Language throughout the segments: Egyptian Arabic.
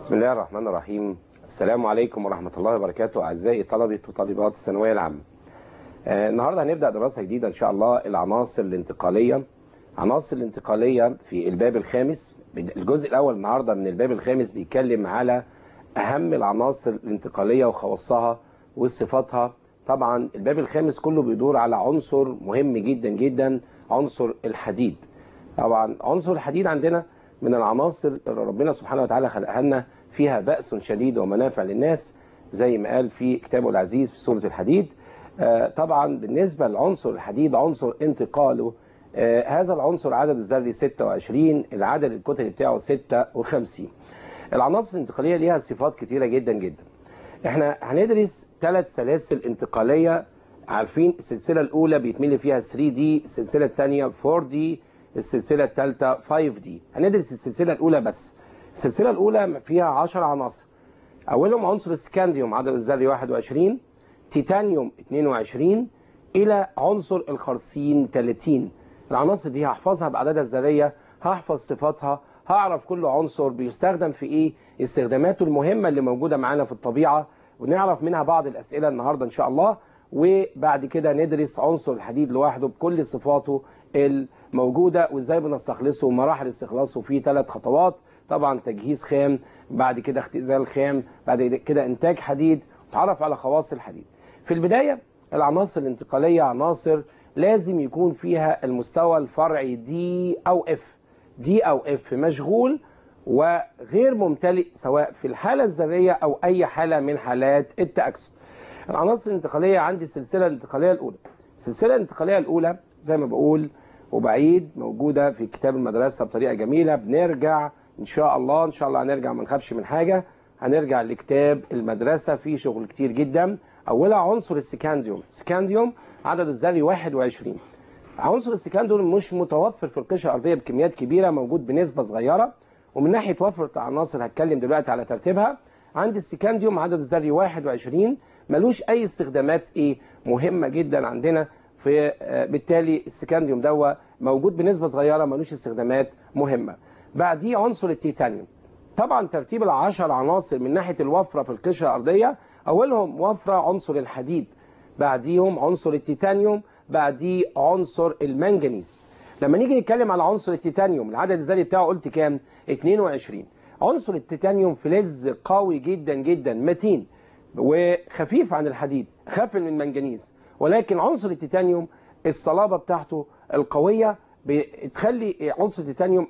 بسم الله الرحمن الرحيم السلام عليكم ورحمة الله وبركاته أعزائي طلبة وطالبات الثانوية العامة آه النهاردة هنبدأ دراسة جديدة إن شاء الله العناصر الانتقالية عناصر الانتقالية في الباب الخامس الجزء الأول النهاردة من الباب الخامس بيتكلم على أهم العناصر الانتقالية وخواصها وصفاتها طبعا الباب الخامس كله بيدور على عنصر مهم جدا جدا عنصر الحديد طبعا عنصر الحديد عندنا من العناصر اللي ربنا سبحانه وتعالى خلقها لنا فيها بأس شديد ومنافع للناس زي ما قال في كتابه العزيز في سورة الحديد آه طبعا بالنسبة لعنصر الحديد عنصر انتقاله آه هذا العنصر عدد الذري 26 العدد الكتلي بتاعه 56 العناصر الانتقالية ليها صفات كتيرة جدا جدا احنا هندرس ثلاث سلاسل انتقالية عارفين السلسلة الأولى بيتملي فيها 3D السلسلة الثانية 4D السلسلة الثالثة 5D هندرس السلسلة الأولى بس السلسلة الأولى فيها 10 عناصر أولهم عنصر السكانديوم عدد الذري 21 تيتانيوم 22 إلى عنصر الخرسين 30 العناصر دي هحفظها بأعدادها الذرية هحفظ صفاتها هعرف كل عنصر بيستخدم في إيه استخداماته المهمة اللي موجودة معانا في الطبيعة ونعرف منها بعض الأسئلة النهاردة إن شاء الله وبعد كده ندرس عنصر الحديد لوحده بكل صفاته الموجودة وإزاي بنستخلصه ومراحل استخلاصه في ثلاث خطوات طبعا تجهيز خام بعد كده اختزال خام بعد كده انتاج حديد وتعرف على خواص الحديد في البداية العناصر الانتقالية عناصر لازم يكون فيها المستوى الفرعي دي أو اف دي أو اف مشغول وغير ممتلئ سواء في الحالة الذرية أو أي حالة من حالات التأكسد العناصر الانتقالية عندي السلسلة الانتقالية الأولى السلسلة الانتقالية الأولى زي ما بقول وبعيد موجودة في كتاب المدرسة بطريقة جميلة بنرجع إن شاء الله إن شاء الله هنرجع ما نخافش من حاجة هنرجع لكتاب المدرسة فيه شغل كتير جدا أولها عنصر السكانديوم السكانديوم عدد الذري 21 عنصر السكانديوم مش متوفر في القشرة الأرضية بكميات كبيرة موجود بنسبة صغيرة ومن ناحية وفرة العناصر هتكلم دلوقتي على ترتيبها عندي السكانديوم عدد الذري 21 ملوش أي استخدامات إيه مهمة جدا عندنا في بالتالي السكانديوم دوا موجود بنسبة صغيرة ملوش استخدامات مهمة بعديه عنصر التيتانيوم طبعا ترتيب العشر عناصر من ناحية الوفرة في القشرة الأرضية أولهم وفرة عنصر الحديد بعديهم عنصر التيتانيوم بعديه عنصر المنجنيز لما نيجي نتكلم على عنصر التيتانيوم العدد الذري بتاعه قلت كام 22 عنصر التيتانيوم فلز قوي جدا جدا متين وخفيف عن الحديد خف من المنجنيز ولكن عنصر التيتانيوم الصلابة بتاعته القوية بتخلي عنصر التيتانيوم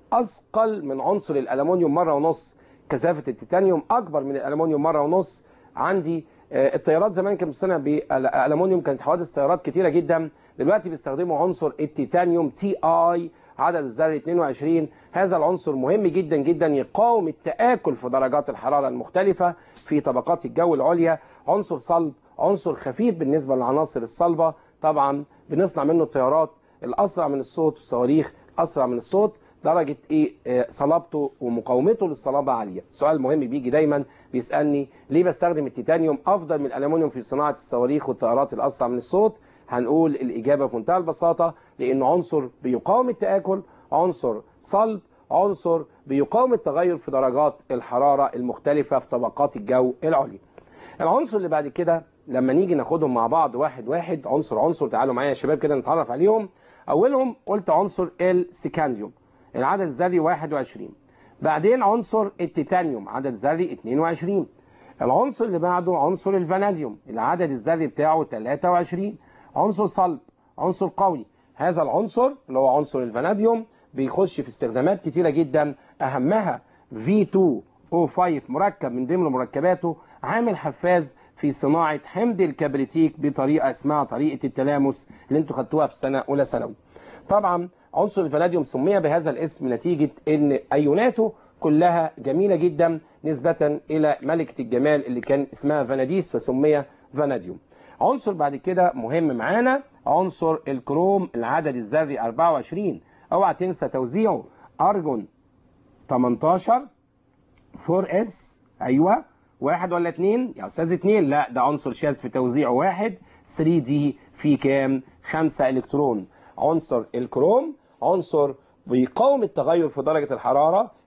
أثقل من عنصر الألمونيوم مرة ونص كثافة التيتانيوم أكبر من الألمونيوم مرة ونص عندي الطيارات زمان كانت بتصنع بالألمونيوم كانت حوادث طيارات كتيرة جدا دلوقتي بيستخدموا عنصر التيتانيوم تي اي عدد الذري 22 هذا العنصر مهم جدا جدا يقاوم التآكل في درجات الحرارة المختلفة في طبقات الجو العليا عنصر صلب عنصر خفيف بالنسبة للعناصر الصلبة طبعا بنصنع منه الطيارات الأسرع من الصوت والصواريخ أسرع من الصوت درجة إيه صلابته ومقاومته للصلابة عالية سؤال مهم بيجي دايما بيسألني ليه بستخدم التيتانيوم أفضل من الألمنيوم في صناعة الصواريخ والطيارات الأسرع من الصوت هنقول الإجابة بمنتهى البساطة لأنه عنصر بيقاوم التآكل عنصر صلب عنصر بيقاوم التغير في درجات الحرارة المختلفة في طبقات الجو العليا العنصر اللي بعد كده لما نيجي ناخدهم مع بعض واحد واحد عنصر عنصر تعالوا معايا يا شباب كده نتعرف عليهم أولهم قلت عنصر السكانديوم العدد الذري 21 بعدين عنصر التيتانيوم عدد ذري 22 العنصر اللي بعده عنصر الفاناديوم العدد الذري بتاعه 23 عنصر صلب عنصر قوي هذا العنصر اللي هو عنصر الفاناديوم بيخش في استخدامات كتيرة جدا أهمها V2O5 مركب من ضمن مركباته عامل حفاز في صناعة حمض الكبريتيك بطريقة اسمها طريقة التلامس اللي انتوا خدتوها في سنة أولى ثانوي. طبعا عنصر الفاناديوم سمي بهذا الاسم نتيجة ان ايوناته كلها جميلة جدا نسبة الى ملكة الجمال اللي كان اسمها فاناديس فسمي فاناديوم. عنصر بعد كده مهم معانا عنصر الكروم العدد الذري 24 اوعى تنسى توزيعه ارجون 18 4 اس ايوه واحد ولا اتنين يا استاذ اتنين لا ده عنصر شاذ في توزيعه واحد 3 دي في كام خمسة الكترون عنصر الكروم عنصر بيقاوم التغير في درجة الحرارة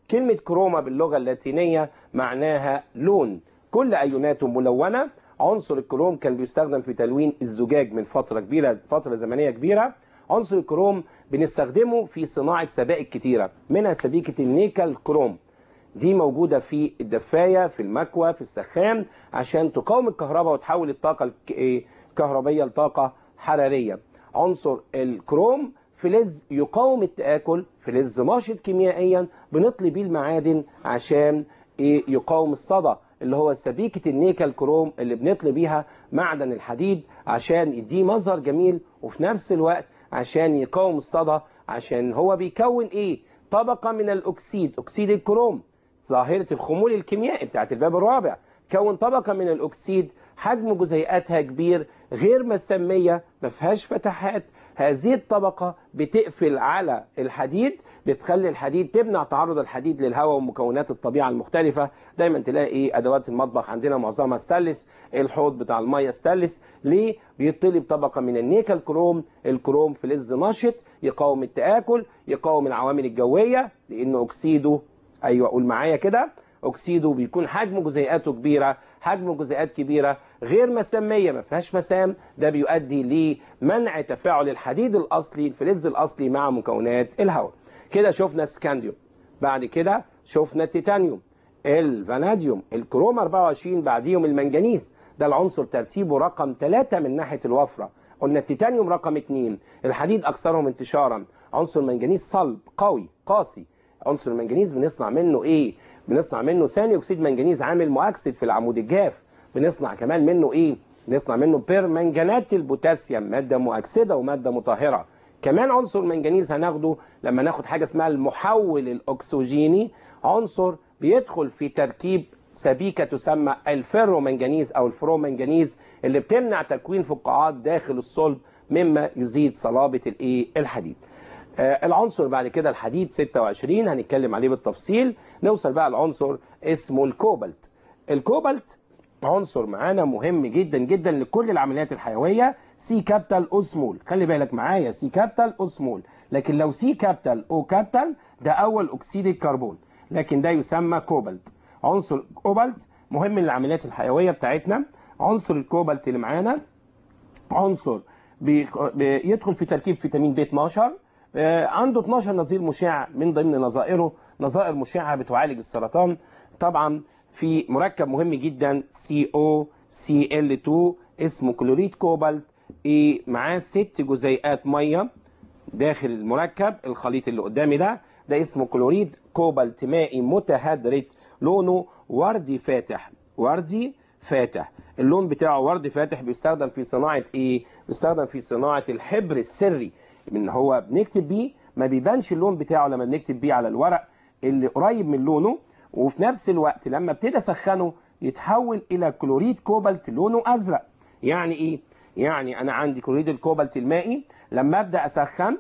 كلمة كروما باللغة اللاتينية معناها لون كل أيوناته ملونة عنصر الكروم كان بيستخدم في تلوين الزجاج من فترة كبيرة فترة زمنية كبيرة عنصر الكروم بنستخدمه في صناعة سبائك كتيرة منها سبيكة النيكل كروم دي موجودة في الدفاية في المكوى في السخان عشان تقاوم الكهرباء وتحول الطاقة الكهربية لطاقة حرارية عنصر الكروم فلز يقاوم التآكل فلز ناشط كيميائيا بنطلي بيه المعادن عشان يقاوم الصدى اللي هو سبيكة النيكل كروم اللي بنطلي بيها معدن الحديد عشان يديه مظهر جميل وفي نفس الوقت عشان يقاوم الصدى عشان هو بيكون ايه طبقة من الاكسيد اكسيد الكروم ظاهرة الخمول الكيميائي بتاعت الباب الرابع كون طبقة من الاكسيد حجم جزيئاتها كبير غير مسمية ما فيهاش فتحات هذه الطبقة بتقفل على الحديد بتخلي الحديد تمنع تعرض الحديد للهواء ومكونات الطبيعة المختلفة دايما تلاقي ايه ادوات المطبخ عندنا معظمها ستانلس الحوض بتاع المية ستانلس ليه بيطلي بطبقة من النيكل كروم الكروم فلز نشط يقاوم التآكل يقاوم العوامل الجوية لانه اكسيده ايوه قول معايا كده اكسيده بيكون حجم جزيئاته كبيره حجم جزيئات كبيره غير مسميه ما فيهاش مسام ده بيؤدي لمنع تفاعل الحديد الاصلي الفلز الاصلي مع مكونات الهواء كده شفنا السكانديوم بعد كده شفنا التيتانيوم الفاناديوم الكروم 24 بعديهم المنجنيز ده العنصر ترتيبه رقم 3 من ناحيه الوفره قلنا التيتانيوم رقم 2 الحديد اكثرهم انتشارا عنصر المنجنيز صلب قوي قاسي عنصر المنجنيز بنصنع منه ايه بنصنع منه ثاني اكسيد منجنيز عامل مؤكسد في العمود الجاف بنصنع كمان منه ايه بنصنع منه بيرمنجانات البوتاسيوم ماده مؤكسده وماده مطهره كمان عنصر المنجنيز هناخده لما ناخد حاجه اسمها المحول الاكسجيني عنصر بيدخل في تركيب سبيكه تسمى الفيرومنجنيز او الفرومنجنيز اللي بتمنع تكوين فقاعات داخل الصلب مما يزيد صلابه الايه الحديد آه العنصر بعد كده الحديد 26 هنتكلم عليه بالتفصيل نوصل بقى لعنصر اسمه الكوبالت الكوبالت عنصر معانا مهم جدا جدا لكل العمليات الحيويه سي كابيتال او سمول خلي بالك معايا سي كابيتال او سمول لكن لو سي كابيتال او كابيتال ده اول اكسيد الكربون لكن ده يسمى كوبالت عنصر كوبالت مهم للعمليات الحيويه بتاعتنا عنصر الكوبالت اللي معانا عنصر بيدخل في تركيب فيتامين بي 12 عنده 12 نظير مشع من ضمن نظائره نظائر مشعه بتعالج السرطان طبعا في مركب مهم جدا CO CL2 اسمه كلوريد كوبالت إيه معاه ست جزيئات ميه داخل المركب الخليط اللي قدامي ده ده اسمه كلوريد كوبالت مائي متهدرج لونه وردي فاتح وردي فاتح اللون بتاعه وردي فاتح بيستخدم في صناعه ايه بيستخدم في صناعه الحبر السري ان هو بنكتب بيه ما بيبانش اللون بتاعه لما بنكتب بيه على الورق اللي قريب من لونه وفي نفس الوقت لما ابتدي اسخنه يتحول الى كلوريد كوبالت لونه ازرق يعني ايه يعني انا عندي كلوريد الكوبالت المائي لما ابدا اسخن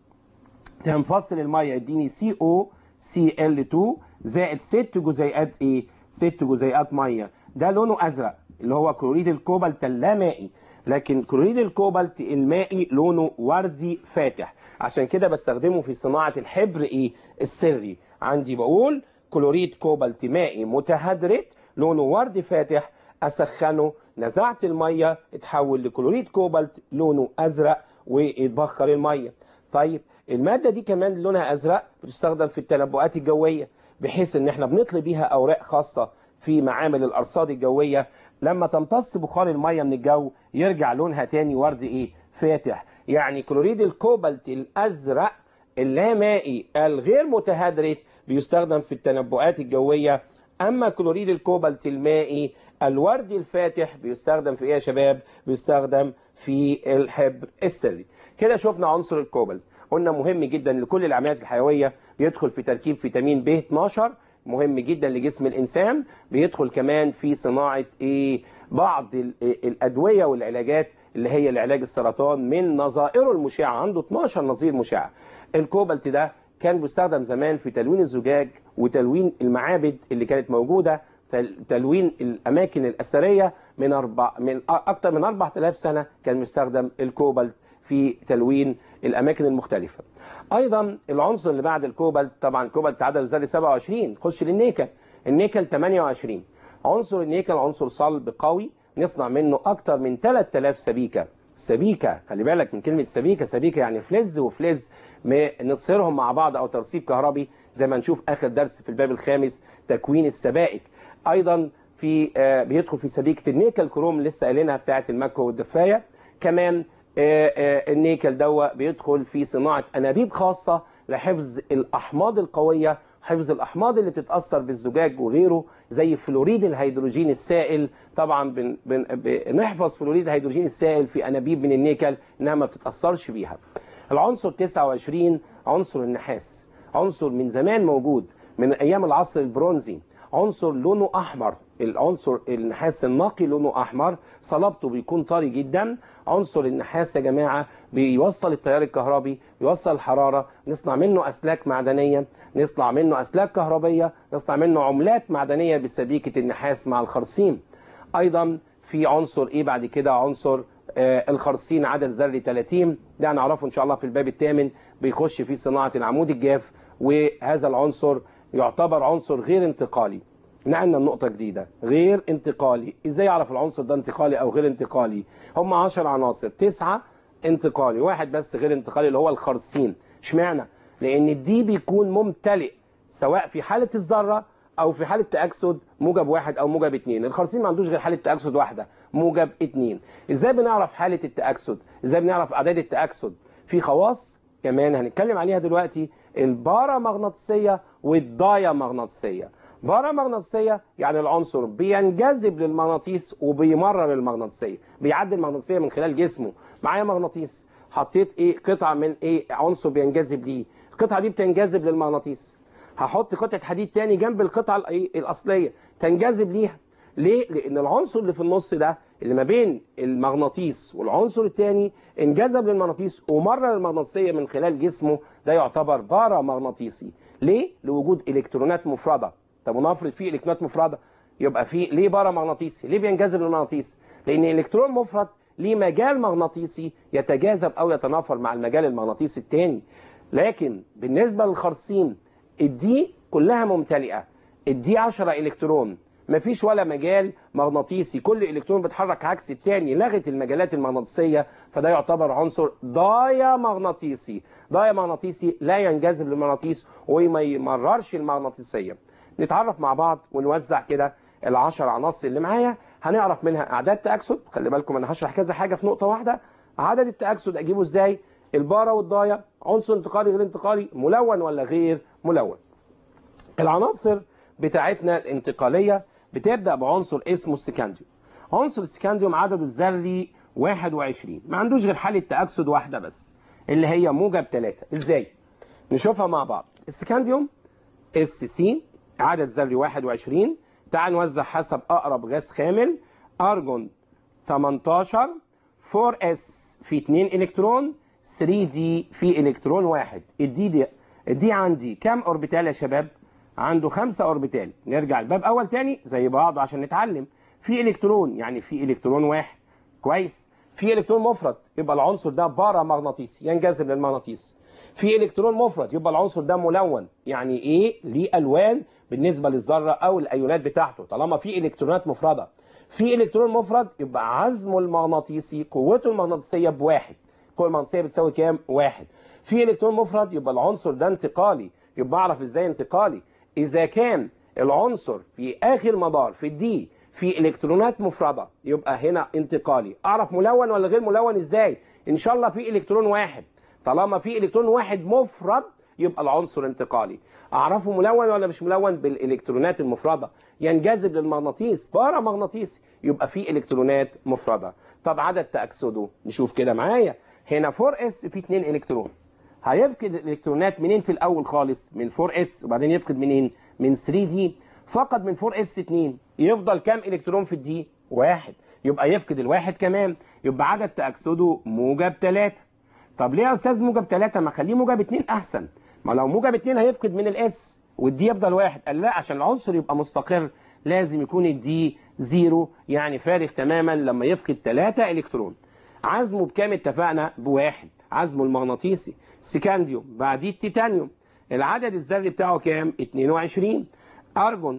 تنفصل الميه يديني سي او سي ال 2 زائد ست جزيئات ايه ست جزيئات ميه ده لونه ازرق اللي هو كلوريد الكوبالت اللامائي لكن كلوريد الكوبالت المائي لونه وردي فاتح عشان كده بستخدمه في صناعة الحبر ايه السري عندي بقول كلوريد كوبالت مائي متهدرج لونه وردي فاتح اسخنه نزعت المية اتحول لكلوريد كوبالت لونه ازرق ويتبخر المية طيب المادة دي كمان لونها ازرق بتستخدم في التنبؤات الجوية بحيث ان احنا بنطلي بيها اوراق خاصة في معامل الارصاد الجوية لما تمتص بخار الميه من الجو يرجع لونها تاني وردي ايه فاتح يعني كلوريد الكوبالت الازرق اللامائي الغير متهدرج بيستخدم في التنبؤات الجويه اما كلوريد الكوبالت المائي الوردي الفاتح بيستخدم في ايه يا شباب بيستخدم في الحبر السري كده شفنا عنصر الكوبالت قلنا مهم جدا لكل العمليات الحيويه بيدخل في تركيب فيتامين ب 12 مهم جدا لجسم الانسان بيدخل كمان في صناعه ايه بعض الادويه والعلاجات اللي هي لعلاج السرطان من نظائره المشعه عنده 12 نظير مشع الكوبالت ده كان بيستخدم زمان في تلوين الزجاج وتلوين المعابد اللي كانت موجوده تلوين الاماكن الاثريه من اربع من اكثر من 4000 سنه كان بيستخدم الكوبالت في تلوين الاماكن المختلفه ايضا العنصر اللي بعد الكوبالت طبعا الكوبالت عدد ذري 27 خش للنيكل النيكل 28 عنصر النيكل عنصر صلب قوي نصنع منه اكتر من 3000 سبيكه سبيكه خلي بالك من كلمه سبيكه سبيكه يعني فلز وفلز نصهرهم مع بعض او ترسيب كهربي زي ما نشوف اخر درس في الباب الخامس تكوين السبائك ايضا في آه بيدخل في سبيكه النيكل كروم لسه قايلينها بتاعه المكوى والدفايه كمان آه آه النيكل دوا بيدخل في صناعه انابيب خاصه لحفظ الاحماض القويه حفظ الاحماض اللي بتتاثر بالزجاج وغيره زي فلوريد الهيدروجين السائل طبعا بن بن بنحفظ فلوريد الهيدروجين السائل في انابيب من النيكل انها ما بتتاثرش بيها العنصر 29 عنصر النحاس عنصر من زمان موجود من ايام العصر البرونزي عنصر لونه احمر العنصر النحاس النقي لونه احمر صلابته بيكون طري جدا عنصر النحاس يا جماعه بيوصل التيار الكهربي بيوصل الحراره نصنع منه اسلاك معدنيه نصنع منه اسلاك كهربيه نصنع منه عملات معدنيه بسبيكه النحاس مع الخرسيم ايضا في عنصر ايه بعد كده عنصر آه الخرسين عدد ذري 30 ده هنعرفه ان شاء الله في الباب الثامن بيخش في صناعه العمود الجاف وهذا العنصر يعتبر عنصر غير انتقالي نقلنا النقطة جديدة غير انتقالي ازاي اعرف العنصر ده انتقالي او غير انتقالي هم 10 عناصر تسعة انتقالي واحد بس غير انتقالي اللي هو الخرسين اشمعنى لان دي بيكون ممتلئ سواء في حالة الذرة او في حالة تأكسد موجب واحد او موجب اتنين الخرسين ما عندوش غير حالة تأكسد واحدة موجب اتنين ازاي بنعرف حالة التأكسد ازاي بنعرف اعداد التأكسد في خواص كمان هنتكلم عليها دلوقتي البارامغناطيسية والدايامغناطيسية بارامغناطيسية يعني العنصر بينجذب للمغناطيس وبيمرر المغناطيسية بيعدي المغناطيسية من خلال جسمه معايا مغناطيس حطيت ايه قطعة من ايه عنصر بينجذب ليه القطعة دي بتنجذب للمغناطيس هحط قطعة حديد تاني جنب القطعة الأصلية تنجذب ليها ليه؟ لأن العنصر اللي في النص ده اللي ما بين المغناطيس والعنصر الثاني انجذب للمغناطيس ومرر المغناطيسية من خلال جسمه ده يعتبر بارامغناطيسي ليه؟ لوجود إلكترونات مفردة طب ونفرض فيه الكترونات مفرده يبقى في ليه بارامغناطيسي ليه بينجذب للمغناطيس لان الالكترون مفرد ليه مجال مغناطيسي يتجاذب او يتنافر مع المجال المغناطيسي الثاني لكن بالنسبه للخرسيم الدي كلها ممتلئه الدي 10 الكترون مفيش ولا مجال مغناطيسي كل الكترون بيتحرك عكس الثاني لغت المجالات المغناطيسيه فده يعتبر عنصر ضايا مغناطيسي ضايا مغناطيسي لا ينجذب للمغناطيس وما يمررش المغناطيسيه نتعرف مع بعض ونوزع كده العشر عناصر اللي معايا هنعرف منها اعداد تاكسد خلي بالكم انا هشرح كذا حاجه في نقطه واحده عدد التاكسد اجيبه ازاي البارا والضايا عنصر انتقالي غير انتقالي ملون ولا غير ملون العناصر بتاعتنا الانتقاليه بتبدا بعنصر اسمه السكانديوم عنصر السكانديوم عدده الذري 21 ما عندوش غير حاله تاكسد واحده بس اللي هي موجب 3 ازاي نشوفها مع بعض السكانديوم اس سي عدد ذري 21 تعال نوزع حسب اقرب غاز خامل ارجون 18 4 اس في 2 الكترون 3 دي في الكترون واحد الدي دي الدي عندي كام اوربيتال يا شباب عنده خمسة اوربيتال نرجع الباب اول تاني زي بعض عشان نتعلم في الكترون يعني في الكترون واحد كويس في الكترون مفرد يبقى العنصر ده بارا مغناطيسي ينجذب للمغناطيس في الكترون مفرد يبقى العنصر ده ملون يعني ايه ليه الوان بالنسبه للذره او الايونات بتاعته طالما في الكترونات مفرده في الكترون مفرد يبقى عزمه المغناطيسي قوته المغناطيسيه بواحد القوه المغناطيسيه بتساوي كام واحد في الكترون مفرد يبقى العنصر ده انتقالي يبقى اعرف ازاي انتقالي اذا كان العنصر في اخر مدار في الدي في الكترونات مفرده يبقى هنا انتقالي اعرف ملون ولا غير ملون ازاي ان شاء الله في الكترون واحد طالما في الكترون واحد مفرد يبقى العنصر انتقالي اعرفه ملون ولا مش ملون بالالكترونات المفرده ينجذب للمغناطيس بارامغناطيسي يبقى في الكترونات مفرده طب عدد تاكسده نشوف كده معايا هنا 4 اس في 2 الكترون هيفقد الالكترونات منين في الاول خالص من 4 اس وبعدين يفقد منين من 3 دي فقد من 4 اس 2 يفضل كام الكترون في الدي واحد يبقى يفقد الواحد كمان يبقى عدد تاكسده موجب 3 طب ليه يا استاذ موجب 3 ما خليه موجب 2 احسن ما لو موجب 2 هيفقد من الاس والدي يفضل واحد قال لا عشان العنصر يبقى مستقر لازم يكون الدي زيرو يعني فارغ تماما لما يفقد 3 الكترون عزمه بكام اتفقنا بواحد عزمه المغناطيسي سكانديوم بعديه التيتانيوم العدد الذري بتاعه كام 22 ارجون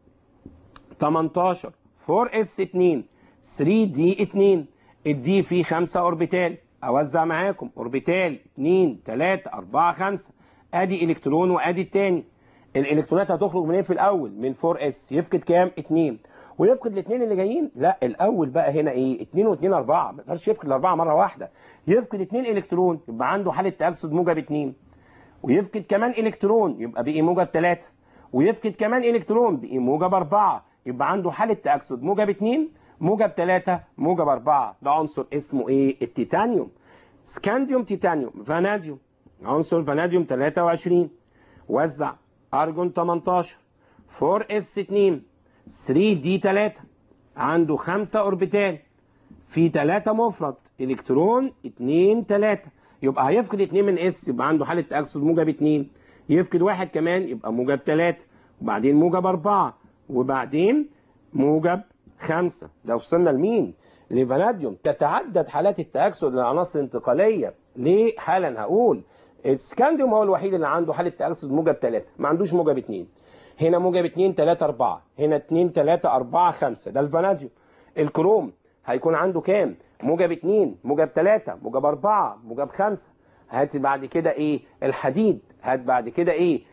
18 4 اس 2 3 دي 2 الدي فيه 5 اوربيتال اوزع معاكم اوربيتال 2 3 4 5 ادي الكترون وادي الثاني الالكترونات هتخرج منين في الاول من 4 اس يفقد كام 2 ويفقد الاثنين اللي جايين لا الاول بقى هنا ايه 2 و2 4 ما يقدرش يفقد الاربعه مره واحده يفقد اثنين الكترون يبقى عنده حاله تاكسد موجب 2 ويفقد كمان الكترون يبقى بقي موجب 3 ويفقد كمان الكترون بقي موجب 4 يبقى عنده حاله تاكسد موجب 2 موجب 3 موجب 4 ده عنصر اسمه ايه التيتانيوم سكانديوم تيتانيوم فاناديوم عنصر فاناديوم 23 وزع ارجون 18 4 اس 2 3 دي 3 عنده 5 اوربيتال في 3 مفرد الكترون 2 3 يبقى هيفقد 2 من اس يبقى عنده حاله تاكسد موجب 2 يفقد واحد كمان يبقى موجب 3 وبعدين موجب 4 وبعدين موجب 5 ده وصلنا لمين؟ لفاناديوم تتعدد حالات التاكسد للعناصر الانتقاليه ليه؟ حالا هقول السكانديوم هو الوحيد اللي عنده حاله تاكسد موجب 3 ما عندوش موجب 2 هنا موجب 2 3 4 هنا 2 3 4 5 ده الفاناديوم الكروم هيكون عنده كام موجب 2 موجب 3 موجب 4 موجب 5 هات بعد كده ايه الحديد هات بعد كده ايه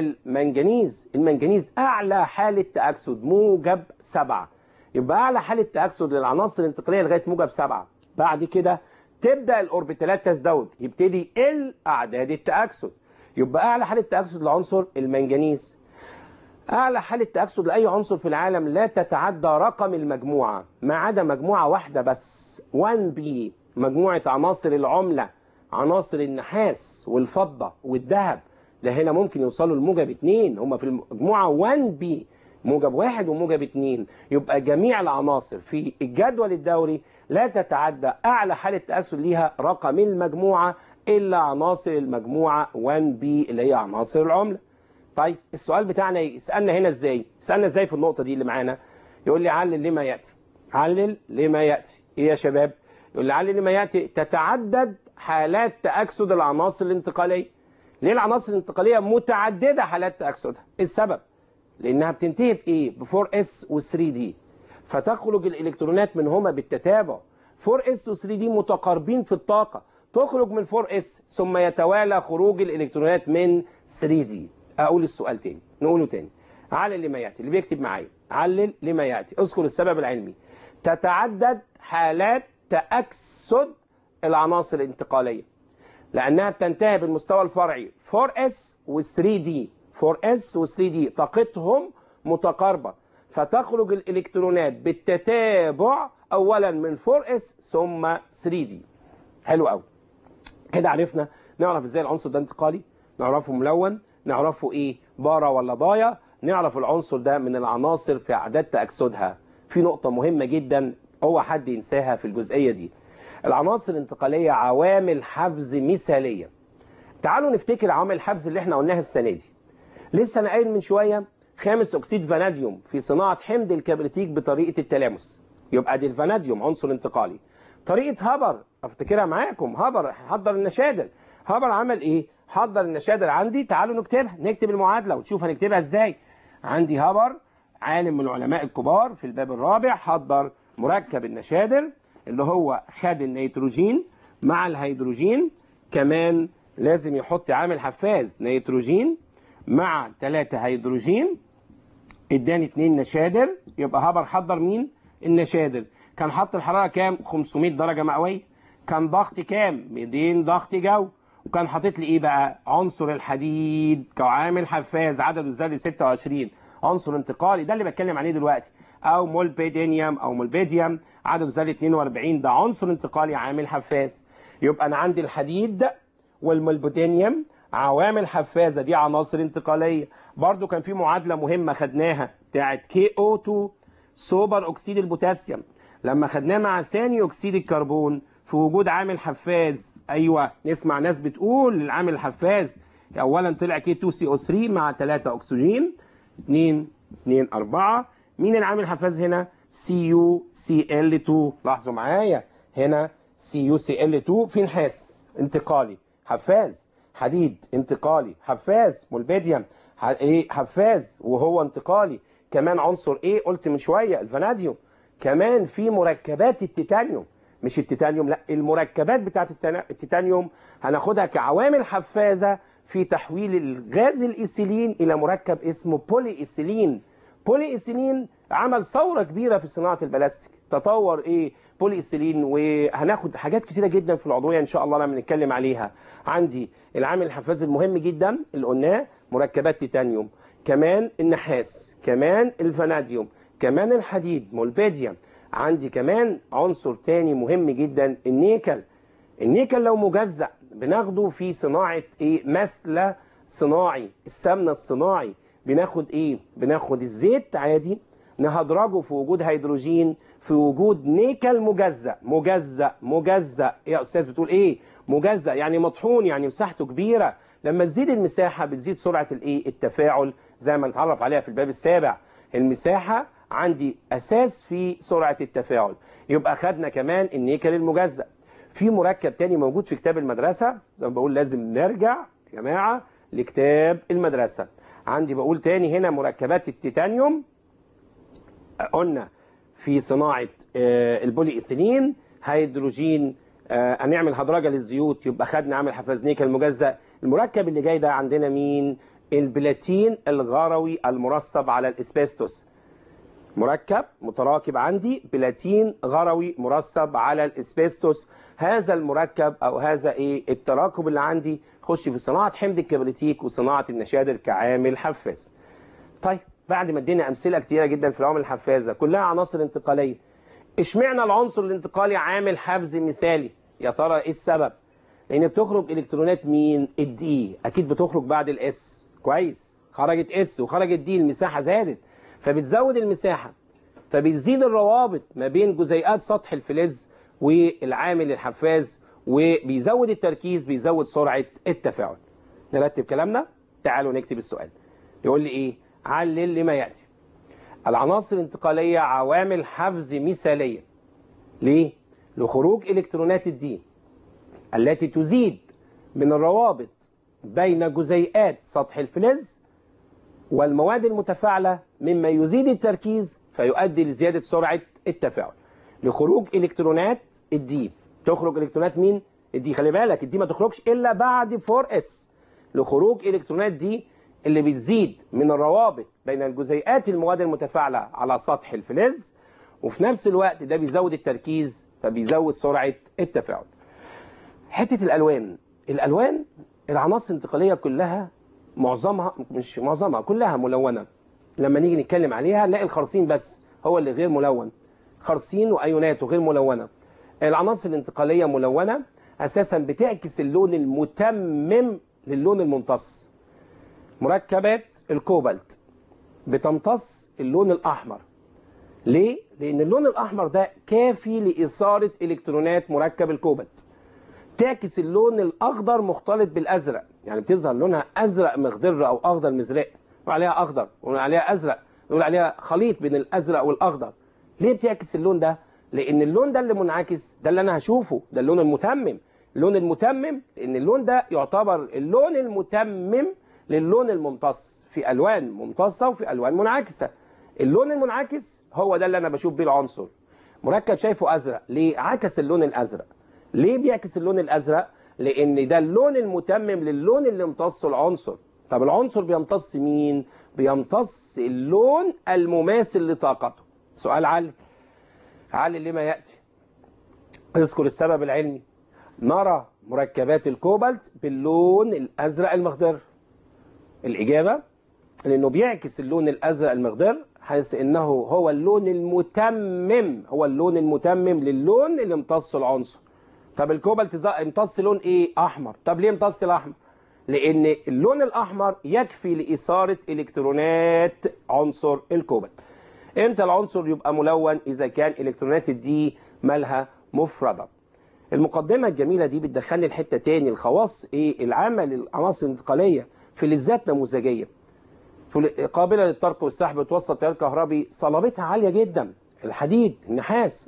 المنجنيز المنجنيز اعلى حاله تاكسد موجب 7 يبقى اعلى حاله تاكسد للعناصر الانتقاليه لغايه موجب 7 بعد كده تبدا الاوربيتالات تزدوج يبتدي ال اعداد التاكسد يبقى اعلى حاله تاكسد لعنصر المنجنيز اعلى حاله تاكسد لاي عنصر في العالم لا تتعدى رقم المجموعه ما عدا مجموعه واحده بس 1 بي مجموعه عناصر العمله عناصر النحاس والفضه والذهب ده هنا ممكن يوصلوا لموجب 2 هم في المجموعه 1 بي موجب واحد وموجب اتنين يبقى جميع العناصر في الجدول الدوري لا تتعدى أعلى حالة تأثر ليها رقم المجموعة إلا عناصر المجموعة 1 بي اللي هي عناصر العملة طيب السؤال بتاعنا يسألنا هنا ازاي يسألنا ازاي في النقطة دي اللي معانا يقول لي علل لما يأتي علل لما يأتي ايه يا شباب يقول لي علل لما يأتي تتعدد حالات تأكسد العناصر الانتقالية ليه العناصر الانتقالية متعددة حالات تأكسدها السبب لانها بتنتهي بايه ب 4 اس و 3 دي فتخرج الالكترونات منهما بالتتابع 4 اس و 3 دي متقاربين في الطاقه تخرج من 4 اس ثم يتوالى خروج الالكترونات من 3 دي اقول السؤال تاني نقوله تاني علل لما ياتي اللي بيكتب معايا علل لما ياتي اذكر السبب العلمي تتعدد حالات تاكسد العناصر الانتقاليه لانها بتنتهي بالمستوى الفرعي 4 اس و 3 دي 4S و 3D طاقتهم متقاربة فتخرج الإلكترونات بالتتابع أولا من 4S ثم 3D حلو قوي كده عرفنا نعرف ازاي العنصر ده انتقالي نعرفه ملون نعرفه ايه بارا ولا ضايع نعرف العنصر ده من العناصر في اعداد تاكسدها في نقطه مهمه جدا هو حد ينساها في الجزئيه دي العناصر الانتقاليه عوامل حفز مثاليه تعالوا نفتكر عوامل الحفز اللي احنا قلناها السنه دي لسه انا قايل من شويه خامس اكسيد فاناديوم في صناعه حمض الكبريتيك بطريقه التلامس يبقى دي الفاناديوم عنصر انتقالي طريقه هابر افتكرها معاكم هابر حضر النشادر هابر عمل ايه حضر النشادر عندي تعالوا نكتبها نكتب المعادله ونشوف هنكتبها ازاي عندي هابر عالم من العلماء الكبار في الباب الرابع حضر مركب النشادر اللي هو خد النيتروجين مع الهيدروجين كمان لازم يحط عامل حفاز نيتروجين مع 3 هيدروجين اداني 2 نشادر يبقى هابر حضر مين النشادر كان حط الحراره كام 500 درجه مئويه كان ضغط كام 200 ضغط جو وكان حاطط لي ايه بقى عنصر الحديد كعامل حفاز عدده زاد 26 عنصر انتقالي ده اللي بتكلم عليه دلوقتي او مولبيدينيوم او مولبيديوم عدده زاد 42 ده عنصر انتقالي عامل حفاز يبقى انا عندي الحديد والمولبيدينيوم عوامل حفازه دي عناصر انتقاليه برضو كان في معادله مهمه خدناها بتاعت كي او 2 سوبر اكسيد البوتاسيوم لما خدناه مع ثاني اكسيد الكربون في وجود عامل حفاز ايوه نسمع ناس بتقول العامل الحفاز اولا طلع كي 2 سي او 3 مع 3 اكسجين 2 2 4 مين العامل الحفاز هنا سي يو سي ال 2 لاحظوا معايا هنا سي يو سي ال 2 في نحاس انتقالي حفاز حديد انتقالي حفاز مولبيديوم ح- ايه حفاز وهو انتقالي كمان عنصر ايه قلت من شويه الفاناديوم كمان في مركبات التيتانيوم مش التيتانيوم لا المركبات بتاعت التنا- التيتانيوم هناخدها كعوامل حفازه في تحويل الغاز الايثيلين الى مركب اسمه بولي ايثيلين بولي ايثيلين عمل ثوره كبيره في صناعه البلاستيك تطور ايه بولي ايثيلين وهناخد حاجات كتيره جدا في العضويه ان شاء الله لما نتكلم عليها عندي العامل الحفاز المهم جدا اللي قلناه مركبات تيتانيوم كمان النحاس كمان الفاناديوم كمان الحديد مولبيديوم عندي كمان عنصر تاني مهم جدا النيكل النيكل لو مجزأ بناخده في صناعة ايه مسلة صناعي السمنة الصناعي بناخد ايه بناخد الزيت عادي نهدرجه في وجود هيدروجين في وجود نيكل مجزأ مجزأ مجزأ يا استاذ بتقول ايه مجزأ يعني مطحون يعني مساحته كبيرة لما تزيد المساحة بتزيد سرعة الايه التفاعل زي ما نتعرف عليها في الباب السابع المساحة عندي اساس في سرعة التفاعل يبقى خدنا كمان النيكل المجزأ في مركب تاني موجود في كتاب المدرسة زي ما بقول لازم نرجع يا جماعة لكتاب المدرسة عندي بقول تاني هنا مركبات التيتانيوم قلنا في صناعة آه، البولي إيثيلين هيدروجين آه، هنعمل هدرجة للزيوت يبقى خدنا عامل حفاز نيكل مجزأ المركب اللي جاي ده عندنا مين البلاتين الغروي المرصب على الاسبستوس مركب متراكب عندي بلاتين غروي مرصب على الاسبستوس هذا المركب او هذا ايه التراكب اللي عندي خش في صناعه حمض الكبريتيك وصناعه النشادر كعامل حفاز طيب بعد ما ادينا امثله كتيره جدا في العوامل الحفازه كلها عناصر انتقاليه اشمعنى العنصر الانتقالي عامل حفز مثالي يا ترى ايه السبب لان بتخرج الكترونات مين الدي اكيد بتخرج بعد الاس كويس خرجت اس وخرجت دي المساحه زادت فبتزود المساحه فبتزيد الروابط ما بين جزيئات سطح الفلز والعامل الحفاز وبيزود التركيز بيزود سرعه التفاعل نرتب كلامنا تعالوا نكتب السؤال يقول لي ايه علل لما ياتي العناصر الانتقاليه عوامل حفز مثاليه ليه لخروج الكترونات الدين التي تزيد من الروابط بين جزيئات سطح الفلز والمواد المتفاعلة مما يزيد التركيز فيؤدي لزيادة سرعة التفاعل لخروج إلكترونات الدي تخرج إلكترونات مين؟ الدي خلي بالك الدي ما تخرجش إلا بعد 4 اس لخروج إلكترونات دي اللي بتزيد من الروابط بين الجزيئات المواد المتفاعلة على سطح الفلز وفي نفس الوقت ده بيزود التركيز فبيزود سرعة التفاعل حتة الألوان الألوان العناصر الانتقالية كلها معظمها مش معظمها كلها ملونة لما نيجي نتكلم عليها نلاقي الخرسين بس هو اللي غير ملون خرسين وأيونات وغير ملونة العناصر الانتقالية ملونة أساسا بتعكس اللون المتمم للون الممتص مركبات الكوبالت بتمتص اللون الأحمر ليه؟ لأن اللون الأحمر ده كافي لإثارة إلكترونات مركب الكوبالت تعكس اللون الأخضر مختلط بالأزرق يعني بتظهر لونها أزرق مخضر أو أخضر مزرق نقول عليها أخضر ونقول عليها أزرق نقول عليها خليط بين الأزرق والأخضر ليه بتعكس اللون ده؟ لأن اللون ده اللي منعكس ده اللي أنا هشوفه ده اللون المتمم اللون المتمم لأن اللون ده يعتبر اللون المتمم للون الممتص في ألوان ممتصة وفي ألوان منعكسة اللون المنعكس هو ده اللي أنا بشوف بيه العنصر مركب شايفه أزرق ليه؟ عكس اللون الأزرق ليه بيعكس اللون الازرق لان ده اللون المتمم للون اللي امتصه العنصر طب العنصر بيمتص مين بيمتص اللون المماثل لطاقته سؤال علي علي لما ياتي اذكر السبب العلمي نرى مركبات الكوبالت باللون الازرق المخضر الاجابه لانه بيعكس اللون الازرق المخضر حيث انه هو اللون المتمم هو اللون المتمم للون اللي امتصه العنصر طب الكوبالت امتص لون ايه احمر طب ليه امتص الاحمر لان اللون الاحمر يكفي لاثاره الكترونات عنصر الكوبالت امتى العنصر يبقى ملون اذا كان الكترونات الدي مالها مفرده المقدمه الجميله دي بتدخلني لحته تاني الخواص ايه العامه للعناصر الانتقاليه فلزات نموذجيه قابله للطرق والسحب توصل تيار كهربي صلابتها عاليه جدا الحديد النحاس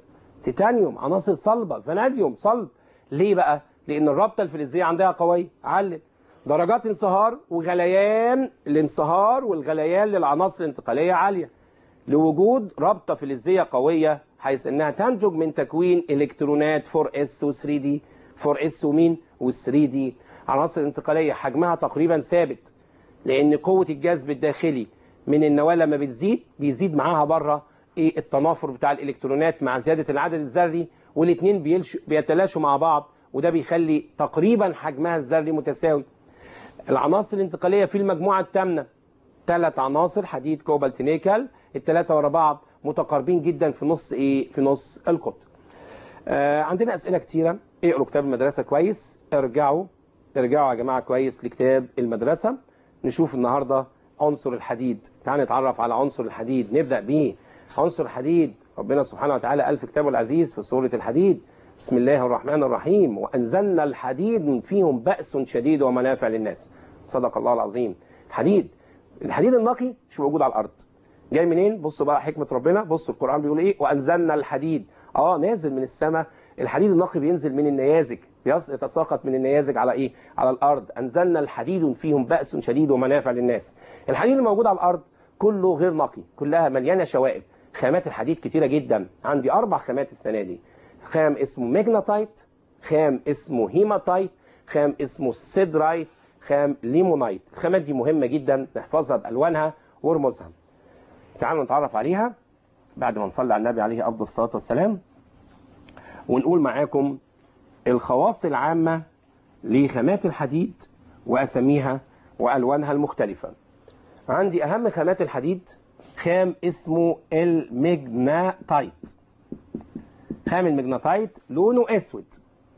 تيتانيوم عناصر صلبة فاناديوم صلب ليه بقى لان الرابطة الفلزية عندها قوية علل درجات انصهار وغليان الانصهار والغليان للعناصر الانتقالية عالية لوجود رابطة فلزية قوية حيث انها تنتج من تكوين الكترونات 4s و 3d 4s ومين و 3d عناصر انتقالية حجمها تقريبا ثابت لان قوة الجذب الداخلي من النواة لما بتزيد بيزيد معاها بره ايه التنافر بتاع الالكترونات مع زيادة العدد الذري والاثنين بيتلاشوا مع بعض وده بيخلي تقريبا حجمها الذري متساوي العناصر الانتقالية في المجموعة الثامنة ثلاث عناصر حديد كوبالت نيكل الثلاثة ورا بعض متقاربين جدا في نص ايه في نص القطر آه عندنا اسئله كتيره اقروا كتاب المدرسه كويس ارجعوا ارجعوا يا جماعه كويس لكتاب المدرسه نشوف النهارده عنصر الحديد تعال نتعرف على عنصر الحديد نبدا بيه عنصر الحديد ربنا سبحانه وتعالى قال في كتابه العزيز في سوره الحديد بسم الله الرحمن الرحيم وانزلنا الحديد فيهم باس شديد ومنافع للناس صدق الله العظيم حديد الحديد النقي مش موجود على الارض جاي منين بصوا بقى حكمه ربنا بصوا القران بيقول ايه وانزلنا الحديد اه نازل من السماء الحديد النقي بينزل من النيازك يتساقط من النيازك على ايه على الارض انزلنا الحديد فيهم باس شديد ومنافع للناس الحديد الموجود على الارض كله غير نقي كلها مليانه شوائب خامات الحديد كتيره جدا عندي اربع خامات السنه دي خام اسمه ميجناتايت خام اسمه هيماتايت خام اسمه سيدرايت خام ليمونايت الخامات دي مهمه جدا نحفظها بالوانها ورموزها تعالوا نتعرف عليها بعد ما نصلي على النبي عليه افضل الصلاه والسلام ونقول معاكم الخواص العامه لخامات الحديد واساميها والوانها المختلفه عندي اهم خامات الحديد خام اسمه المجناطيت خام المجناطيت لونه اسود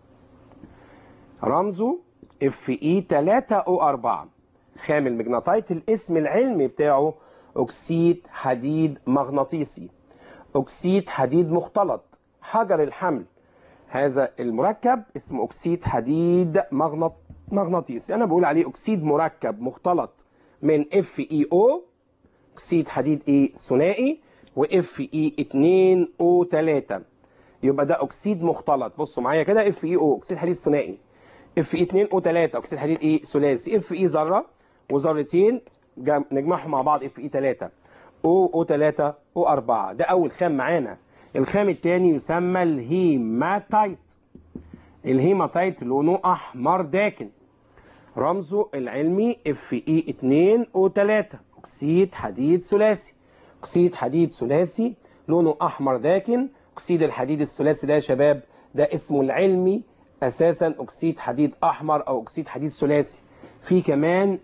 رمزه اف اي 3 او 4 خام المجناطيت الاسم العلمي بتاعه اكسيد حديد مغناطيسي اكسيد حديد مختلط حجر الحمل هذا المركب اسمه اكسيد حديد مغناط مغناطيسي انا بقول عليه اكسيد مركب مختلط من اف اي او اكسيد حديد ايه ثنائي واف اي 2 او 3 يبقى ده اكسيد مختلط بصوا معايا كده اف اي او اكسيد حديد ثنائي اف اي 2 او 3 اكسيد حديد ايه ثلاثي اف اي ذره وذرتين نجمعهم مع بعض اف اي 3 او او 3 او 4 ده اول خام معانا الخام الثاني يسمى الهيماتايت الهيماتايت لونه احمر داكن رمزه العلمي اف اي 2 او 3 اكسيد حديد ثلاثي اكسيد حديد ثلاثي لونه احمر داكن اكسيد الحديد الثلاثي ده يا شباب ده اسمه العلمي اساسا اكسيد حديد احمر او اكسيد حديد ثلاثي في كمان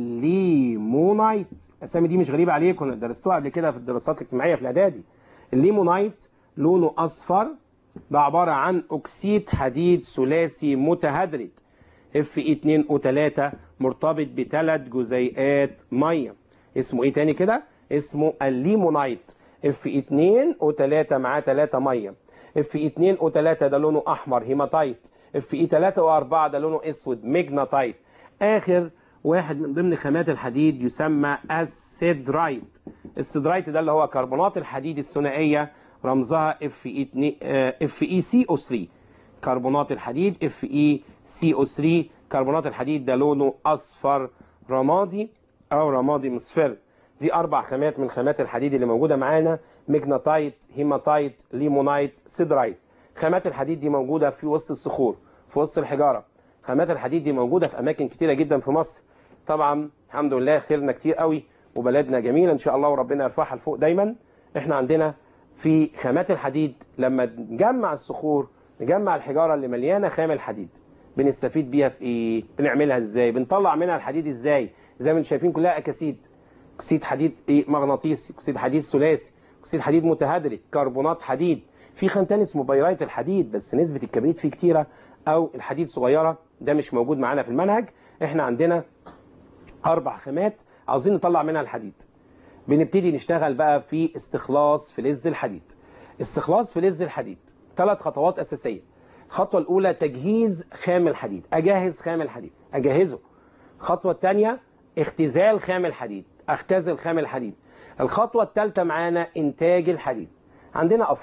الليمونايت الاسامي دي مش غريبه عليكم درستوها قبل كده في الدراسات الاجتماعيه في الاعدادي الليمونايت لونه اصفر ده عباره عن اكسيد حديد ثلاثي متهدرج اف اي 2 او 3 مرتبط بثلاث جزيئات ميه اسمه ايه تاني كده اسمه الليمونايت اف اي 2 او 3 معاه 3 ميه اف اي 2 او 3 ده لونه احمر هيماتايت اف اي 3 او 4 ده لونه اسود ميجناتايت اخر واحد من ضمن خامات الحديد يسمى السيدرايت السيدرايت ده اللي هو كربونات الحديد الثنائيه رمزها اف اي 2 اف اي سي او 3 كربونات الحديد اف اي سي او 3 كربونات الحديد ده لونه اصفر رمادي او رمادي مصفر دي اربع خامات من خامات الحديد اللي موجوده معانا ميجناتايت هيماتايت ليمونايت سيدرايت خامات الحديد دي موجوده في وسط الصخور في وسط الحجاره خامات الحديد دي موجوده في اماكن كتيره جدا في مصر طبعا الحمد لله خيرنا كتير قوي وبلدنا جميله ان شاء الله وربنا يرفعها لفوق دايما احنا عندنا في خامات الحديد لما نجمع الصخور نجمع الحجاره اللي مليانه خام الحديد بنستفيد بيها في ايه بنعملها ازاي بنطلع منها الحديد ازاي زي ما انتم شايفين كلها اكاسيد اكسيد حديد ايه مغناطيسي اكسيد حديد ثلاثي اكسيد حديد متهدرج كربونات حديد في خام تاني اسمه بيرايت الحديد بس نسبه الكبريت فيه كتيره او الحديد صغيره ده مش موجود معانا في المنهج احنا عندنا اربع خامات عاوزين نطلع منها الحديد بنبتدي نشتغل بقى في استخلاص فلز الحديد استخلاص فلز الحديد ثلاث خطوات اساسيه الخطوه الاولى تجهيز خام الحديد اجهز خام الحديد اجهزه الخطوه الثانيه اختزال خام الحديد اختزل خام الحديد الخطوه الثالثه معانا انتاج الحديد عندنا افران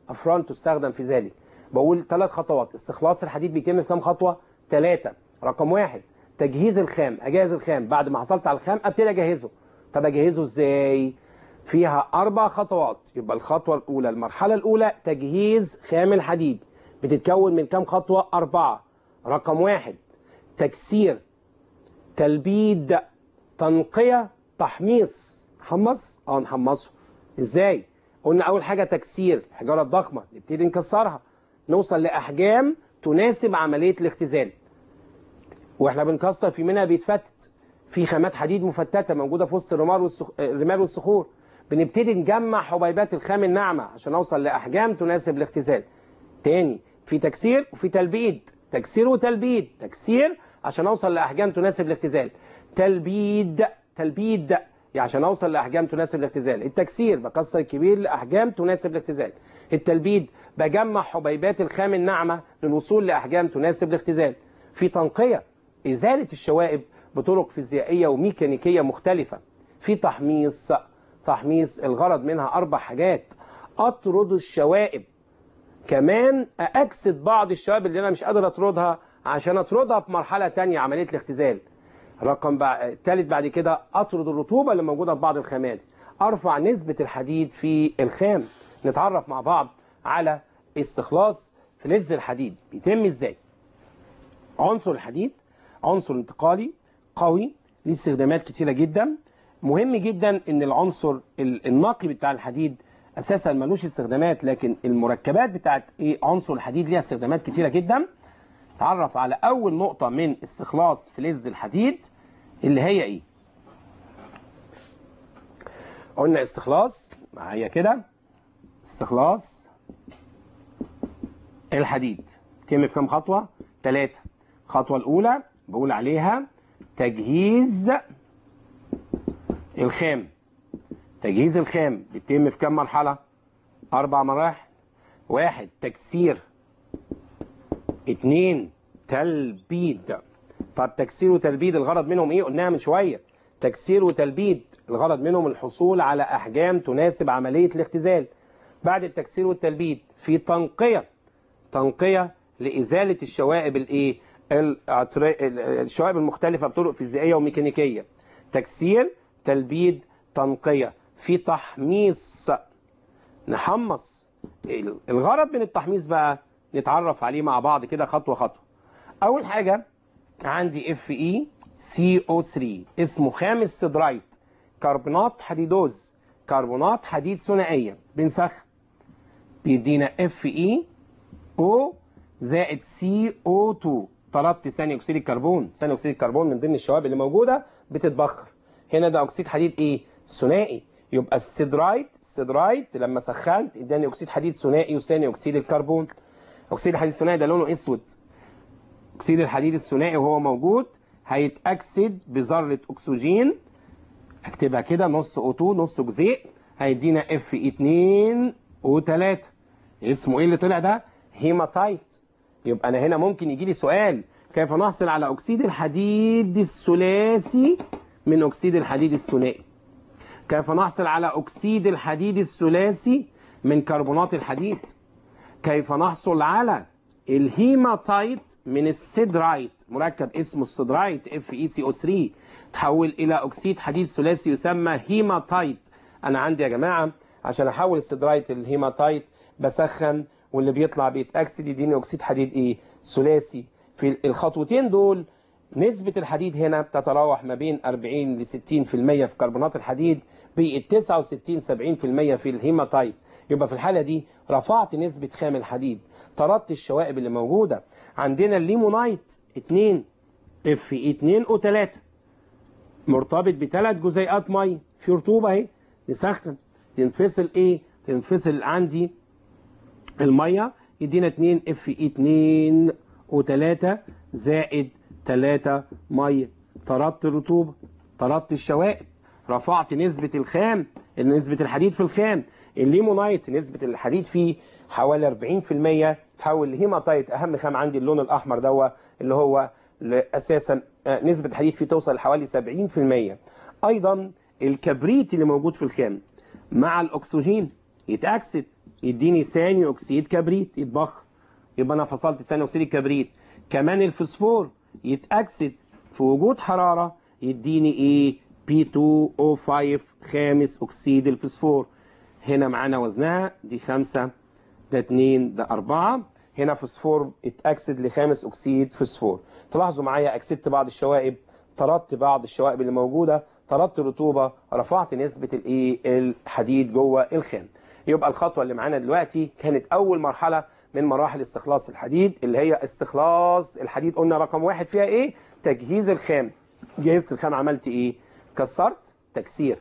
افران تستخدم في ذلك بقول ثلاث خطوات استخلاص الحديد بيتم في كام خطوه ثلاثه رقم واحد تجهيز الخام اجهز الخام بعد ما حصلت على الخام ابتدي اجهزه طب اجهزه ازاي فيها اربع خطوات يبقى الخطوه الاولى المرحله الاولى تجهيز خام الحديد بتتكون من كام خطوه اربعه رقم واحد تكسير تلبيد تنقيه تحميص حمص اه نحمصه ازاي قلنا اول حاجه تكسير الحجاره الضخمه نبتدي نكسرها نوصل لاحجام تناسب عمليه الاختزال واحنا بنكسر في منها بيتفتت في خامات حديد مفتته موجوده في وسط الرمال والسخ... الرمال والصخور بنبتدي نجمع حبيبات الخام الناعمه عشان اوصل لاحجام تناسب الاختزال تاني في تكسير وفي تلبيد تكسير وتلبيد تكسير عشان اوصل لاحجام تناسب الاختزال تلبيد تلبيد يعني عشان اوصل لاحجام تناسب الاختزال التكسير بكسر الكبير لاحجام تناسب الاختزال التلبيد بجمع حبيبات الخام الناعمه للوصول لاحجام تناسب الاختزال في تنقيه ازاله الشوائب بطرق فيزيائيه وميكانيكيه مختلفه في تحميص تحميص الغرض منها اربع حاجات اطرد الشوائب كمان اكسد بعض الشوائب اللي انا مش قادر اطردها عشان اطردها في مرحله تانية عمليه الاختزال رقم بع... تالت بعد كده اطرد الرطوبه اللي موجوده في بعض الخامات ارفع نسبه الحديد في الخام نتعرف مع بعض على استخلاص فلز الحديد بيتم ازاي عنصر الحديد عنصر انتقالي قوي ليه استخدامات كتيره جدا مهم جدا ان العنصر النقي بتاع الحديد اساسا ملوش استخدامات لكن المركبات بتاعت ايه عنصر الحديد ليها استخدامات كتيره جدا تعرف على اول نقطه من استخلاص فلز الحديد اللي هي ايه قلنا استخلاص معايا كده استخلاص الحديد يتم في كام خطوه ثلاثه الخطوه الاولى بقول عليها تجهيز الخام تجهيز الخام بيتم في كام مرحلة؟ أربع مراحل واحد تكسير اتنين تلبيد طب تكسير وتلبيد الغرض منهم ايه؟ قلناها من شوية تكسير وتلبيد الغرض منهم الحصول على أحجام تناسب عملية الاختزال بعد التكسير والتلبيد في تنقية تنقية لإزالة الشوائب الايه؟ الشوائب المختلفة بطرق فيزيائية وميكانيكية تكسير تلبيد تنقية في تحميص نحمص الغرض من التحميص بقى نتعرف عليه مع بعض كده خطوة خطوة أول حاجة عندي اف اي سي او 3 اسمه خام السدرايت كربونات حديدوز كربونات حديد ثنائية بنسخن بيدينا اف اي او زائد سي او 2 طردت ثاني اكسيد الكربون ثاني اكسيد الكربون من ضمن الشوائب اللي موجوده بتتبخر هنا ده اكسيد حديد ايه ثنائي يبقى السيدرايت السيدرايت لما سخنت اداني اكسيد حديد ثنائي وثاني اكسيد الكربون اكسيد الحديد الثنائي ده لونه اسود اكسيد الحديد الثنائي وهو موجود هيتاكسد بذره اكسجين اكتبها كده نص O2 نص جزيء هيدينا اف 2 O3 اسمه ايه اللي طلع ده هيماتايت يبقى انا هنا ممكن يجي لي سؤال كيف نحصل على اكسيد الحديد الثلاثي من اكسيد الحديد الثنائي كيف نحصل على اكسيد الحديد الثلاثي من كربونات الحديد كيف نحصل على الهيماتايت من السيدرايت مركب اسمه السيدرايت اف اي سي او 3 تحول الى اكسيد حديد ثلاثي يسمى هيماتايت انا عندي يا جماعه عشان احول السيدرايت للهيماتايت بسخن واللي بيطلع بيتاكسد يديني اكسيد حديد ايه ثلاثي في الخطوتين دول نسبة الحديد هنا بتتراوح ما بين 40 ل 60% في كربونات الحديد بقت 69 70% في الهيماتايت يبقى في الحالة دي رفعت نسبة خام الحديد طردت الشوائب اللي موجودة عندنا الليمونايت 2 اف اي 2 او 3 مرتبط بثلاث جزيئات ميه في رطوبة اهي نسخن تنفصل ايه تنفصل عندي الميه يدينا 2 اف اي 2 او 3 زائد 3 ميه طردت الرطوبه طردت الشوائب رفعت نسبة الخام نسبة الحديد في الخام الليمونايت نسبة الحديد فيه حوالي 40% تحول لهيماتايت أهم خام عندي اللون الأحمر دوا اللي هو أساسا نسبة الحديد فيه توصل لحوالي 70% أيضا الكبريت اللي موجود في الخام مع الأكسجين يتأكسد يديني ثاني اكسيد كبريت يتبخر يبقى انا فصلت ثاني اكسيد الكبريت كمان الفوسفور يتاكسد في وجود حراره يديني ايه P2O5 خامس اكسيد الفوسفور هنا معانا وزنها دي خمسة ده اتنين ده أربعة هنا فوسفور اتأكسد لخامس أكسيد فوسفور تلاحظوا معايا أكسدت بعض الشوائب طردت بعض الشوائب اللي موجودة طردت الرطوبة رفعت نسبة الايه الحديد جوه الخام يبقى الخطوة اللي معانا دلوقتي كانت أول مرحلة من مراحل استخلاص الحديد اللي هي استخلاص الحديد قلنا رقم واحد فيها ايه تجهيز الخام جهزت الخام عملت ايه كسرت تكسير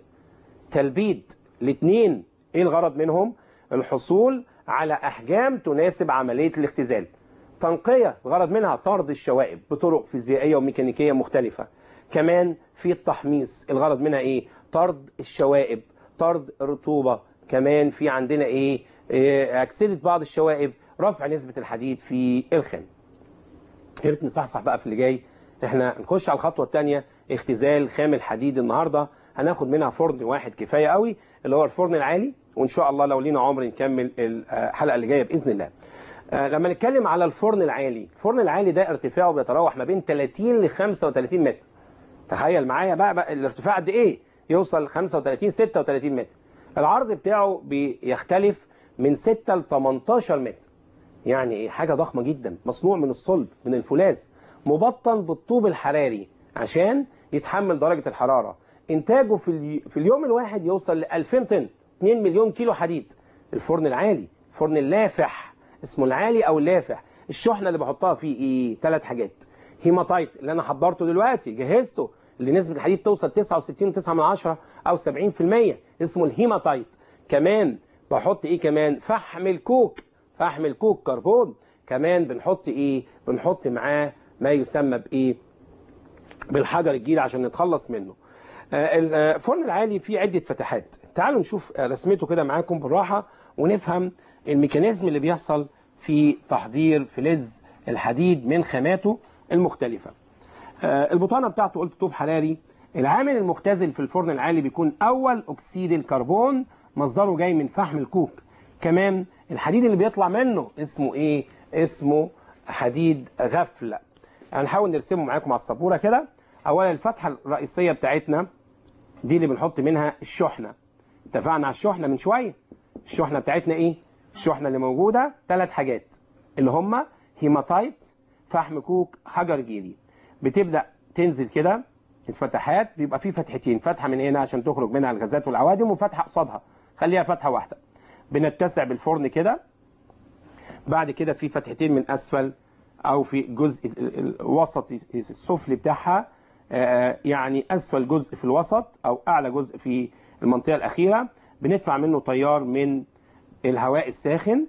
تلبيد الاثنين ايه الغرض منهم الحصول على احجام تناسب عمليه الاختزال تنقيه الغرض منها طرد الشوائب بطرق فيزيائيه وميكانيكيه مختلفه كمان في التحميص الغرض منها ايه طرد الشوائب طرد الرطوبه كمان في عندنا ايه, إيه اكسده بعض الشوائب رفع نسبه الحديد في الخام يا ريت نصحصح بقى في اللي جاي احنا نخش على الخطوه الثانيه اختزال خام الحديد النهارده هناخد منها فرن واحد كفايه قوي اللي هو الفرن العالي وان شاء الله لو لينا عمر نكمل الحلقه اللي جايه باذن الله لما نتكلم على الفرن العالي الفرن العالي ده ارتفاعه بيتراوح ما بين 30 ل 35 متر تخيل معايا بقى, بقى الارتفاع قد ايه يوصل 35 36 متر العرض بتاعه بيختلف من 6 ل 18 متر يعني ايه حاجه ضخمه جدا مصنوع من الصلب من الفولاذ مبطن بالطوب الحراري عشان يتحمل درجه الحراره انتاجه في, الي... في اليوم الواحد يوصل ل 2000 طن 2 مليون كيلو حديد الفرن العالي الفرن اللافح اسمه العالي او اللافح الشحنه اللي بحطها فيه ايه ثلاث حاجات هيماتايت اللي انا حضرته دلوقتي جهزته اللي نسبه الحديد توصل 69.9 من عشرة او 70% اسمه الهيماتايت كمان بحط ايه كمان فحم الكوك فحم الكوك كربون كمان بنحط ايه بنحط معاه ما يسمى بايه بالحجر الجيري عشان نتخلص منه الفرن العالي فيه عدة فتحات تعالوا نشوف رسمته كده معاكم بالراحة ونفهم الميكانيزم اللي بيحصل في تحضير فلز الحديد من خاماته المختلفة البطانة بتاعته قلت طوب حراري العامل المختزل في الفرن العالي بيكون أول أكسيد الكربون مصدره جاي من فحم الكوك كمان الحديد اللي بيطلع منه اسمه إيه؟ اسمه حديد غفل هنحاول نرسمه معاكم على السبورة كده أولا الفتحة الرئيسية بتاعتنا دي اللي بنحط منها الشحنة اتفقنا على الشحنة من شوية الشحنة بتاعتنا ايه الشحنة اللي موجودة ثلاث حاجات اللي هما هيماتايت فحم كوك حجر جيري بتبدأ تنزل كده الفتحات بيبقى في فتحتين فتحة من هنا عشان تخرج منها الغازات والعوادم وفتحة قصادها خليها فتحة واحدة بنتسع بالفرن كده بعد كده في فتحتين من أسفل أو في الجزء الوسطي السفلي بتاعها يعني أسفل جزء في الوسط أو أعلى جزء في المنطقة الأخيرة بندفع منه تيار من الهواء الساخن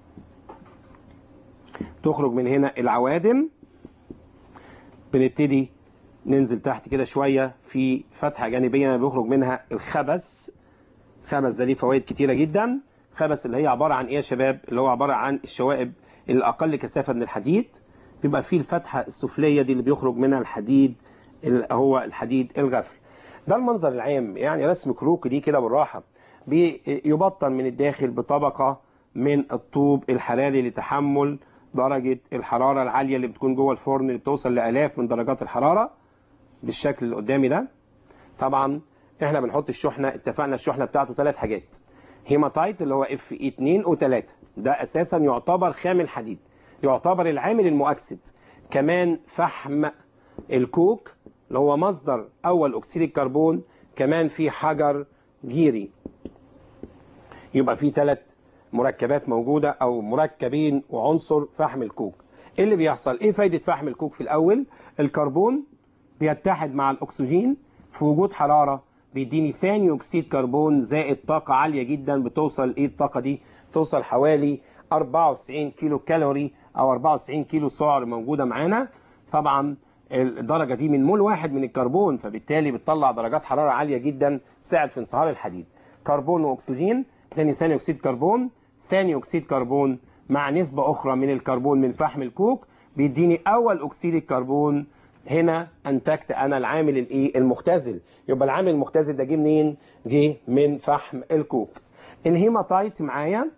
تخرج من هنا العوادم بنبتدي ننزل تحت كده شوية في فتحة جانبية بيخرج منها الخبث خبث ده ليه فوائد كتيرة جدا خبث اللي هي عبارة عن ايه يا شباب اللي هو عبارة عن الشوائب الأقل كثافة من الحديد بيبقى فيه الفتحة السفلية دي اللي بيخرج منها الحديد اللي هو الحديد الغفل ده المنظر العام يعني رسم كروكي دي كده بالراحة بيبطن من الداخل بطبقة من الطوب الحراري لتحمل درجة الحرارة العالية اللي بتكون جوه الفرن اللي بتوصل لآلاف من درجات الحرارة بالشكل اللي قدامي ده طبعا احنا بنحط الشحنة اتفقنا الشحنة بتاعته ثلاث حاجات هيماتايت اللي هو اف اي 2 و3 ده اساسا يعتبر خام الحديد يعتبر العامل المؤكسد كمان فحم الكوك اللي هو مصدر اول اكسيد الكربون كمان في حجر جيري يبقى في ثلاث مركبات موجودة او مركبين وعنصر فحم الكوك ايه اللي بيحصل ايه فايدة فحم الكوك في الاول الكربون بيتحد مع الاكسجين في وجود حرارة بيديني ثاني اكسيد كربون زائد طاقة عالية جدا بتوصل ايه الطاقة دي توصل حوالي 94 كيلو كالوري او 94 كيلو سعر موجودة معانا طبعا الدرجة دي من مول واحد من الكربون فبالتالي بتطلع درجات حرارة عالية جدا تساعد في انصهار الحديد كربون واكسجين ثاني ثاني اكسيد كربون ثاني اكسيد كربون مع نسبة اخرى من الكربون من فحم الكوك بيديني اول اكسيد الكربون هنا انتجت انا العامل الايه المختزل يبقى العامل المختزل ده جه منين جه من فحم الكوك الهيماتايت معايا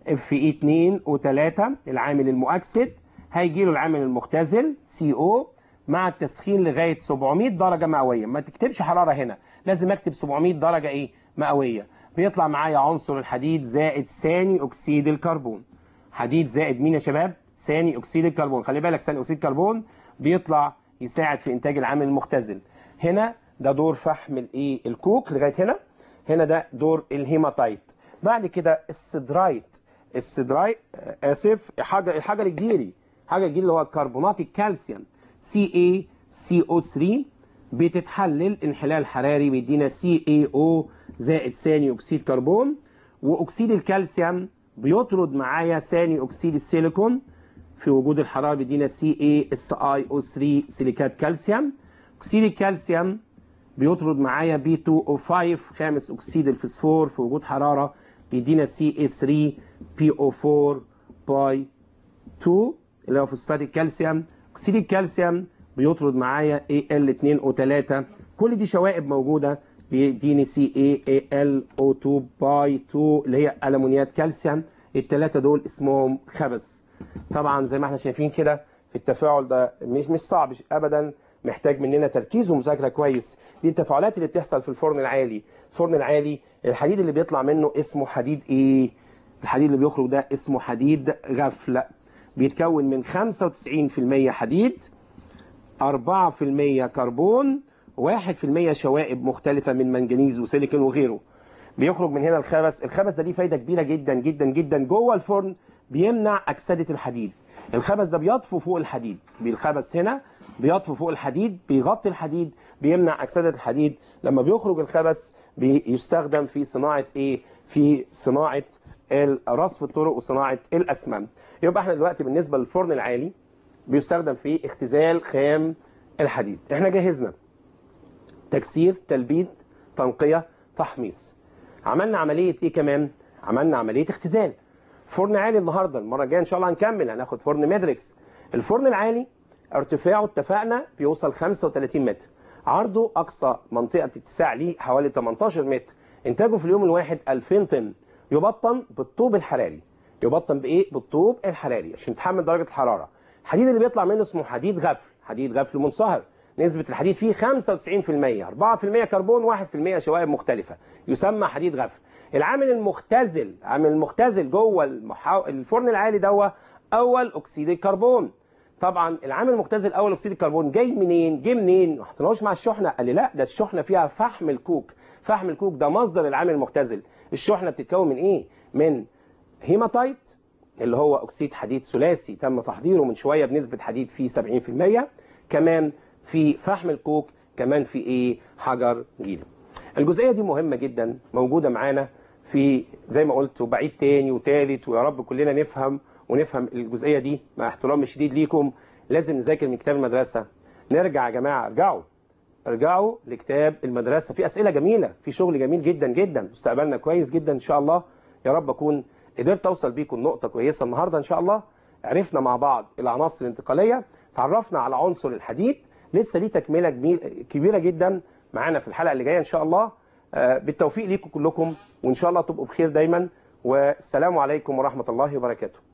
اف اي 2 و3 العامل المؤكسد هيجي له العامل المختزل سي او مع التسخين لغايه 700 درجه مئويه ما تكتبش حراره هنا لازم اكتب 700 درجه ايه مئويه بيطلع معايا عنصر الحديد زائد ثاني اكسيد الكربون حديد زائد مين يا شباب ثاني اكسيد الكربون خلي بالك ثاني اكسيد الكربون بيطلع يساعد في انتاج العامل المختزل هنا ده دور فحم الايه الكوك لغايه هنا هنا ده دور الهيماتايت بعد كده السدرايت السدرايت اسف حاجه الحجر الجيري حاجه الجيري اللي هو كربونات الكالسيوم CaCO3 بتتحلل انحلال حراري بيدينا CaO زائد ثاني اكسيد كربون واكسيد الكالسيوم بيطرد معايا ثاني اكسيد السيليكون في وجود الحراره بيدينا CaSiO3 سيليكات كالسيوم اكسيد الكالسيوم بيطرد معايا B2O5 خامس اكسيد الفسفور في وجود حراره بيدينا CA3PO4 باي 2 اللي هو فوسفات الكالسيوم اكسيد الكالسيوم بيطرد معايا Al2O3 كل دي شوائب موجوده بيديني CaAlO2 باي 2 اللي هي ألمونيات كالسيوم الثلاثه دول اسمهم خبث طبعا زي ما احنا شايفين كده في التفاعل ده مش مش صعب ابدا محتاج مننا تركيز ومذاكره كويس دي التفاعلات اللي بتحصل في الفرن العالي الفرن العالي الحديد اللي بيطلع منه اسمه حديد ايه الحديد اللي بيخرج ده اسمه حديد غفل بيتكون من 95% حديد 4% كربون 1% شوائب مختلفة من منجنيز وسيليكون وغيره بيخرج من هنا الخبث الخبث ده ليه فايدة كبيرة جدا جدا جدا جوه الفرن بيمنع أكسدة الحديد الخبث ده بيطفو فوق الحديد بالخبث هنا بيطفو فوق الحديد بيغطي الحديد بيمنع أكسدة الحديد لما بيخرج الخبث بيستخدم في صناعة إيه في صناعة رصف الطرق وصناعة الأسمنت يبقى احنا دلوقتي بالنسبة للفرن العالي بيستخدم في اختزال خام الحديد احنا جهزنا تكسير تلبيد تنقية تحميص عملنا عملية ايه كمان عملنا عملية اختزال فرن عالي النهاردة المرة الجاية ان شاء الله هنكمل هناخد فرن ميدريكس الفرن العالي ارتفاعه اتفقنا بيوصل 35 متر عرضه اقصى منطقة اتساع ليه حوالي 18 متر انتاجه في اليوم الواحد 2000 طن يبطن بالطوب الحراري يبطن بايه بالطوب الحراري عشان يتحمل درجة الحرارة الحديد اللي بيطلع منه اسمه حديد غفل حديد غفل منصهر نسبة الحديد فيه 95% 4% كربون 1% شوائب مختلفة يسمى حديد غفل العامل المختزل عامل المختزل جوه المحاو... الفرن العالي دوا اول اكسيد الكربون طبعا العامل المختزل اول اكسيد الكربون جاي منين جه منين ما حطيناهوش مع الشحنه قال لي لا ده الشحنه فيها فحم الكوك فحم الكوك ده مصدر العامل المختزل الشحنه بتتكون من ايه من هيماتايت اللي هو اكسيد حديد ثلاثي تم تحضيره من شويه بنسبه حديد فيه 70% كمان في فحم الكوك كمان في ايه حجر جيل الجزئيه دي مهمه جدا موجوده معانا في زي ما قلت وبعيد تاني وتالت ويا رب كلنا نفهم ونفهم الجزئيه دي مع احترامي الشديد ليكم لازم نذاكر من كتاب المدرسه نرجع يا جماعه ارجعوا ارجعوا لكتاب المدرسه في اسئله جميله في شغل جميل جدا جدا مستقبلنا كويس جدا ان شاء الله يا رب اكون قدرت اوصل بيكم نقطه كويسه النهارده ان شاء الله عرفنا مع بعض العناصر الانتقاليه تعرفنا على عنصر الحديد لسه ليه تكمله كبيره جدا معانا في الحلقه اللي جايه ان شاء الله بالتوفيق ليكم كلكم وان شاء الله تبقوا بخير دايما والسلام عليكم ورحمه الله وبركاته